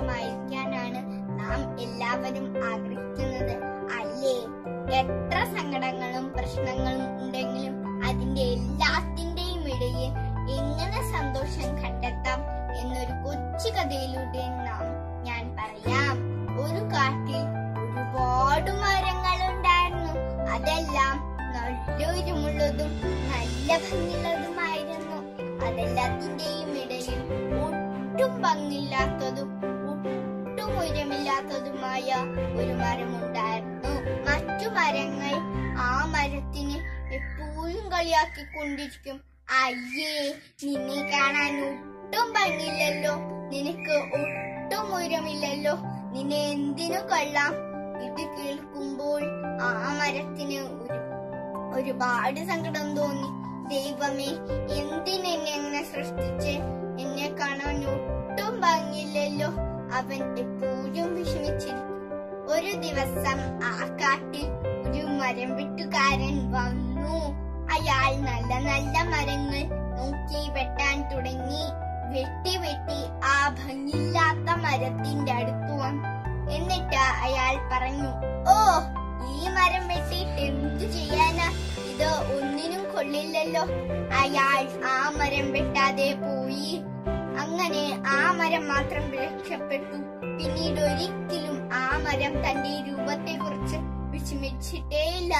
സന്തോഷമായിരിക്കാനാണ് നാം എല്ലാവരും ആഗ്രഹിക്കുന്നത് അല്ലേ എത്ര സങ്കടങ്ങളും പ്രശ്നങ്ങളും ഉണ്ടെങ്കിലും അതിന്റെ എല്ലാത്തിന്റെയും ഇടയിൽ എങ്ങനെ സന്തോഷം കണ്ടെത്താം എന്നൊരു കൊച്ചു കഥയിലൂടെ നാം ഞാൻ പറയാം ഒരു കാട്ടിൽ ഒരുപാട് മരങ്ങൾ ഉണ്ടായിരുന്നു അതെല്ലാം നല്ലൊരുമുള്ളതും നല്ല ഭംഗിയുള്ളതുമായിരുന്നു അതെല്ലാത്തിന്റെയും ഇടയിൽ ഒട്ടും ഭംഗിയില്ലാത്തതും ഒട്ടും ഉയരമില്ലാത്തതുമായ ഒരു മരമുണ്ടായിരുന്നു മറ്റു മരങ്ങൾ ആ മരത്തിന് എപ്പോഴും കളിയാക്കിക്കൊണ്ടിരിക്കും അയ്യേ നിന്നെ കാണാൻ ഒട്ടും ഭംഗിയില്ലല്ലോ നിനക്ക് ഒട്ടും ഉയരമില്ലല്ലോ നിന്നെ എന്തിനു കൊള്ളാം ഇത് കേൾക്കുമ്പോൾ ആ മരത്തിന് ഒരു ഒരുപാട് സങ്കടം തോന്നി ദൈവമേ എന്തിനെന്നെ അങ്ങനെ സൃഷ്ടിച്ച് എന്നെ കാണാൻ ഒട്ടും ഭംഗിയില്ലല്ലോ അവൻ എപ്പോഴും വിഷമിച്ചിരിക്കും ഒരു ദിവസം ആ കാട്ടിൽ ഒരു മരം വെട്ടുകാരൻ വന്നു അയാൾ നല്ല നല്ല മരങ്ങൾ നോക്കി വെട്ടാൻ തുടങ്ങി വെട്ടി വെട്ടി ആ ഭംഗിയില്ലാത്ത മരത്തിന്റെ അടുത്ത് വന്നു എന്നിട്ട് അയാൾ പറഞ്ഞു ഓ ഈ മരം വെട്ടിയിട്ട് എന്തു ചെയ്യാനാ ഇത് ഒന്നിനും കൊള്ളില്ലല്ലോ അയാൾ ആ മരം വെട്ടാതെ പോയി അങ്ങനെ ആ മരം മാത്രം രക്ഷപ്പെട്ടു പിന്നീട് ഒരിക്കലും ആ മരം തന്റെ രൂപത്തെ കുറിച്ച് വിഷമിച്ചിട്ടേയില്ല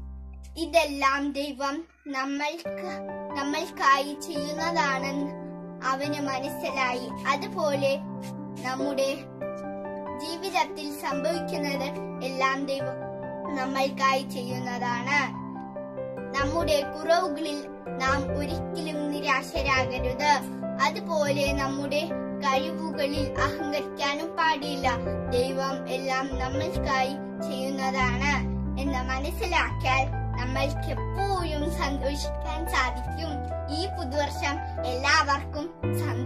ഇതെല്ലാം ദൈവം നമ്മൾക്ക് നമ്മൾക്കായി ചെയ്യുന്നതാണെന്ന് അവന് മനസ്സിലായി അതുപോലെ നമ്മുടെ ജീവിതത്തിൽ സംഭവിക്കുന്നത് എല്ലാം ദൈവം നമ്മൾക്കായി ചെയ്യുന്നതാണ് നമ്മുടെ കുറവുകളിൽ നാം ഒരിക്കലും നിരാശരാകരുത് അതുപോലെ നമ്മുടെ കഴിവുകളിൽ അഹങ്കരിക്കാനും പാടില്ല ദൈവം എല്ലാം നമ്മൾക്കായി ചെയ്യുന്നതാണ് എന്ന് മനസ്സിലാക്കിയാൽ നമ്മൾക്ക് എപ്പോഴും സന്തോഷിക്കാൻ സാധിക്കും ഈ പുതുവർഷം എല്ലാവർക്കും സന്തോഷം